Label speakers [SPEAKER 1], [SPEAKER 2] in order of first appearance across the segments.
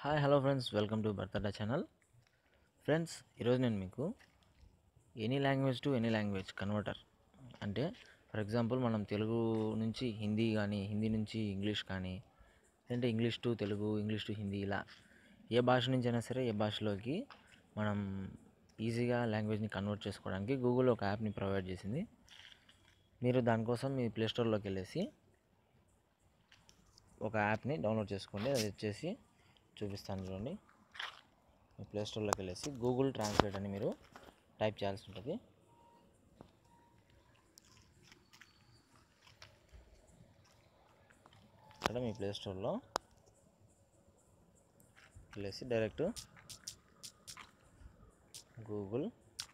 [SPEAKER 1] hi hello friends welcome to బర్తడా channel friends ఈరోజు నేను మీకు any language to any language converter అంటే ఫర్ ఎగ్జాంపుల్ మనం తెలుగు నుంచి హిందీ కానీ హిందీ నుంచి ఇంగ్లీష్ కానీ లేదంటే English to Telugu English to Hindi ఇలా ఏ భాష నుంచి అయినా సరే ఏ భాషలోకి మనం ఈజీగా లాంగ్వేజ్ని కన్వర్ట్ చేసుకోవడానికి గూగుల్ ఒక యాప్ని ప్రొవైడ్ చేసింది మీరు దానికోసం మీ ప్లేస్టోర్లోకి వెళ్ళేసి ఒక యాప్ని డౌన్లోడ్ చేసుకోండి అది వచ్చేసి చూపిస్తాను చూడండి మీ ప్లేస్టోర్లోకి వెళ్ళేసి గూగుల్ ట్రాన్స్లేట్ అని మీరు టైప్ చేయాల్సి ఉంటుంది ఇక్కడ మీ ప్లేస్టోర్లో వెళ్ళేసి డైరెక్ట్ గూగుల్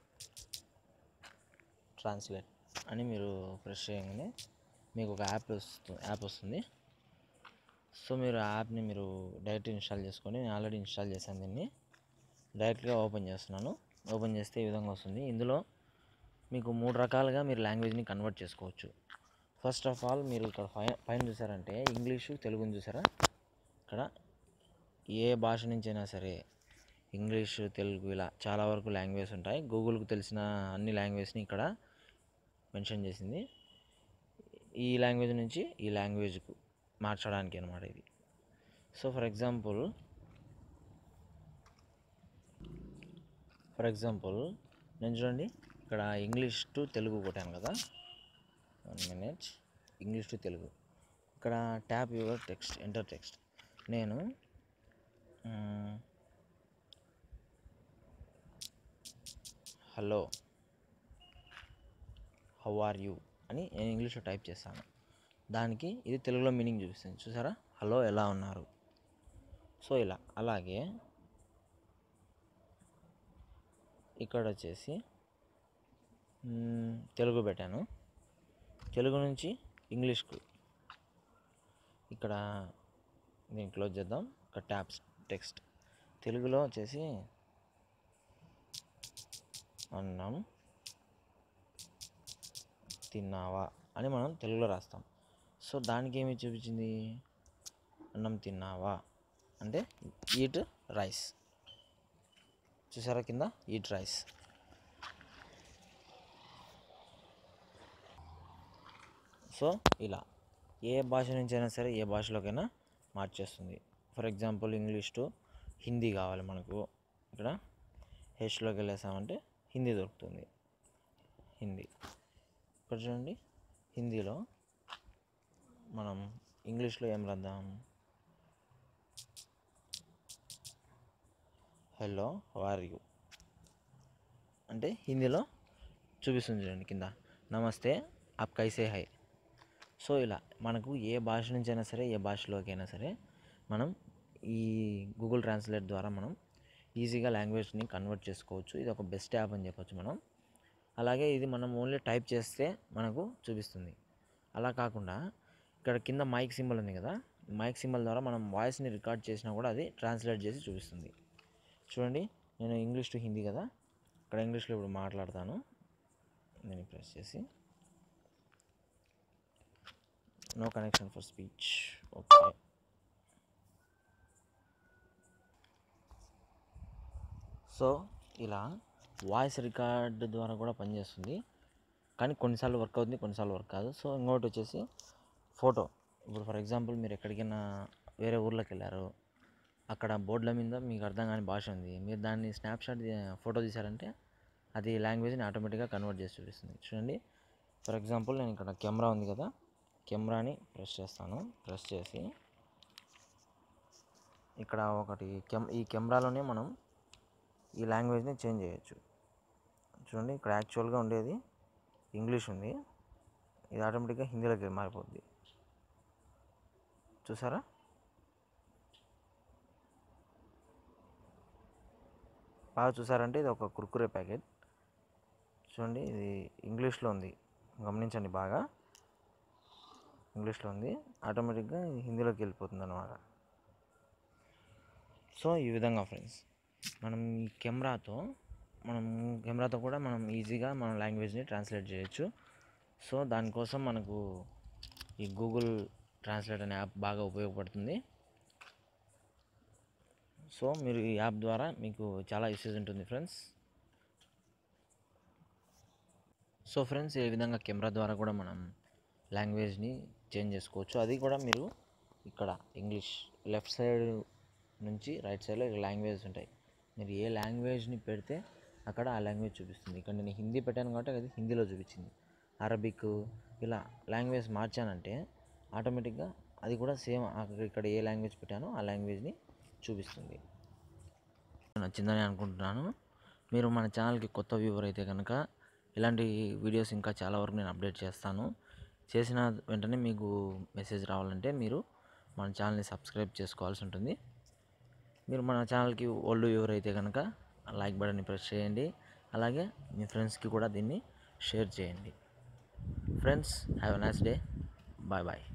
[SPEAKER 1] ట్రాన్స్లేట్ అని మీరు ప్రెస్ చేయగానే మీకు ఒక యాప్ వస్తుంది యాప్ వస్తుంది సో మీరు ఆ యాప్ని మీరు డైరెక్ట్ ఇన్స్టాల్ చేసుకొని నేను ఆల్రెడీ ఇన్స్టాల్ చేశాను దీన్ని డైరెక్ట్గా ఓపెన్ చేస్తున్నాను ఓపెన్ చేస్తే ఈ విధంగా వస్తుంది ఇందులో మీకు మూడు రకాలుగా మీరు లాంగ్వేజ్ని కన్వర్ట్ చేసుకోవచ్చు ఫస్ట్ ఆఫ్ ఆల్ మీరు ఇక్కడ పై- పైన చూసారంటే ఇంగ్లీషు తెలుగుని చూసారా ఇక్కడ ఏ భాష నుంచి అయినా సరే ఇంగ్లీష్ తెలుగు ఇలా చాలా వరకు లాంగ్వేజ్ ఉంటాయి గూగుల్కి తెలిసిన అన్ని లాంగ్వేజ్ని ఇక్కడ మెన్షన్ చేసింది ఈ లాంగ్వేజ్ నుంచి ఈ లాంగ్వేజ్కు మార్చడానికి అనమాట ఇది so for example for example నేను చూడండి ఇక్కడ ఇంగ్లీష్ టు తెలుగు కొట్టాను కదా one minute English to Telugu ఇక్కడ tap your text enter text నేను um, hello how are you అని నేను ఇంగ్లీష్లో టైప్ చేస్తాను దానికి ఇది తెలుగులో మీనింగ్ చూపిస్తుంది చూసారా హలో ఎలా ఉన్నారు సో ఇలా అలాగే ఇక్కడ వచ్చేసి మ్, తెలుగు పెట్టాను తెలుగు నుంచి ఇంగ్లీష్కు ఇక్కడ దీన్ని క్లోజ్ చేద్దాం ఇక్కడ ట్యాబ్స్ టెక్స్ట్ తెలుగులో వచ్చేసి అన్నం తిన్నావా అని మనం తెలుగులో రాస్తాం సో దానికి ఏమి చూపించింది అన్నం తిన్నావా అంటే ఈట్ రైస్ చూసారా కింద ఈట్ రైస్ సో ఇలా ఏ భాష నుంచి అయినా సరే ఏ భాషలోకైనా మార్చేస్తుంది for example English to Hindi కావాలి మనకు ఇక్కడ హెచ్లోకి వెళ్ళేసామంటే హిందీ దొరుకుతుంది హిందీ ఇక్కడ చూడండి హిందీలో మనం ఇంగ్లీష్లో ఏం రాద్దాం హలో ఆర్ యూ అంటే హిందీలో చూపిస్తుంది చూడండి కింద నమస్తే ఆప్ కైసే హై సో ఇలా మనకు ఏ భాష నుంచి అయినా సరే ఏ భాషలోకైనా సరే మనం ఈ గూగుల్ ట్రాన్స్లేట్ ద్వారా మనం ఈజీగా లాంగ్వేజ్ని కన్వర్ట్ చేసుకోవచ్చు ఇది ఒక బెస్ట్ యాప్ అని చెప్పొచ్చు మనం అలాగే ఇది మనం ఓన్లీ టైప్ చేస్తే మనకు చూపిస్తుంది అలా కాకుండా ఇక్కడ కింద మైక్ సింబల్ ఉంది కదా మైక్ సింబల్ ద్వారా మనం వాయిస్ని రికార్డ్ చేసినా కూడా అది ట్రాన్స్లేట్ చేసి చూపిస్తుంది చూడండి నేను ఇంగ్లీష్ టు హిందీ కదా ఇక్కడ ఇంగ్లీష్లో ఇప్పుడు మాట్లాడతాను నేను ప్రెస్ చేసి no connection for speech okay so ఇలా వాయిస్ రికార్డ్ ద్వారా కూడా పనిచేస్తుంది కానీ కొన్నిసార్లు వర్క్ అవుతుంది కొన్నిసార్లు వర్క్ కాదు సో ఇంకోటి వచ్చేసి ఫోటో ఇప్పుడు ఫర్ ఎగ్జాంపుల్ మీరు ఎక్కడికైనా వేరే ఊర్లోకి వెళ్ళారు అక్కడ బోర్డుల మీద మీకు అర్థం కాని భాష ఉంది మీరు దాన్ని స్నాప్షాట్ ఫోటో తీశారంటే అది లాంగ్వేజ్ని ఆటోమేటిక్గా కన్వర్ట్ చేసి చూపిస్తుంది చూడండి ఫర్ ఎగ్జాంపుల్ నేను ఇక్కడ కెమెరా ఉంది కదా కెమెరాని ప్రెస్ చేస్తాను ప్రెస్ చేసి ఇక్కడ ఒకటి కెమ్ ఈ కెమెరాలోనే మనం ఈ లాంగ్వేజ్ని చేంజ్ చేయొచ్చు చూడండి ఇక్కడ యాక్చువల్గా ఉండేది ఇంగ్లీష్ ఉంది ఇది ఆటోమేటిక్గా హిందీలోకి మారిపోద్ది చూసారా బాగా చూసారంటే ఇది ఒక కుర్కురే ప్యాకెట్ చూడండి ఇది ఇంగ్లీష్లో ఉంది గమనించండి బాగా ఇంగ్లీష్లో ఉంది ఆటోమేటిక్గా ఇది హిందీలోకి వెళ్ళిపోతుంది అనమాట సో ఈ విధంగా ఫ్రెండ్స్ మనం ఈ కెమెరాతో మనం కెమెరాతో కూడా మనం ఈజీగా మన లాంగ్వేజ్ని ట్రాన్స్లేట్ చేయొచ్చు సో దానికోసం మనకు ఈ గూగుల్ ట్రాన్స్లేట్ అనే యాప్ బాగా ఉపయోగపడుతుంది సో మీరు ఈ యాప్ ద్వారా మీకు చాలా యూసేజ్ ఉంటుంది ఫ్రెండ్స్ సో ఫ్రెండ్స్ ఈ విధంగా కెమెరా ద్వారా కూడా మనం లాంగ్వేజ్ని చేంజ్ చేసుకోవచ్చు అది కూడా మీరు ఇక్కడ ఇంగ్లీష్ లెఫ్ట్ సైడ్ నుంచి రైట్ సైడ్లో లాంగ్వేజెస్ ఉంటాయి మీరు ఏ లాంగ్వేజ్ని పెడితే అక్కడ ఆ లాంగ్వేజ్ చూపిస్తుంది ఇక్కడ నేను హిందీ పెట్టాను కాబట్టి అది హిందీలో చూపించింది అరబిక్ ఇలా లాంగ్వేజ్ మార్చానంటే ఆటోమేటిక్గా అది కూడా సేమ్ ఇక్కడ ఏ లాంగ్వేజ్ పెట్టానో ఆ లాంగ్వేజ్ని చూపిస్తుంది నచ్చిందని అనుకుంటున్నాను మీరు మన ఛానల్కి కొత్త వ్యూవర్ అయితే కనుక ఇలాంటి వీడియోస్ ఇంకా చాలా వరకు నేను అప్డేట్ చేస్తాను చేసిన వెంటనే మీకు మెసేజ్ రావాలంటే మీరు మన ఛానల్ని సబ్స్క్రైబ్ చేసుకోవాల్సి ఉంటుంది మీరు మన ఛానల్కి ఓల్డ్ వ్యూవర్ అయితే కనుక లైక్ బటన్ని ప్రెస్ చేయండి అలాగే మీ ఫ్రెండ్స్కి కూడా దీన్ని షేర్ చేయండి friends have a nice day bye bye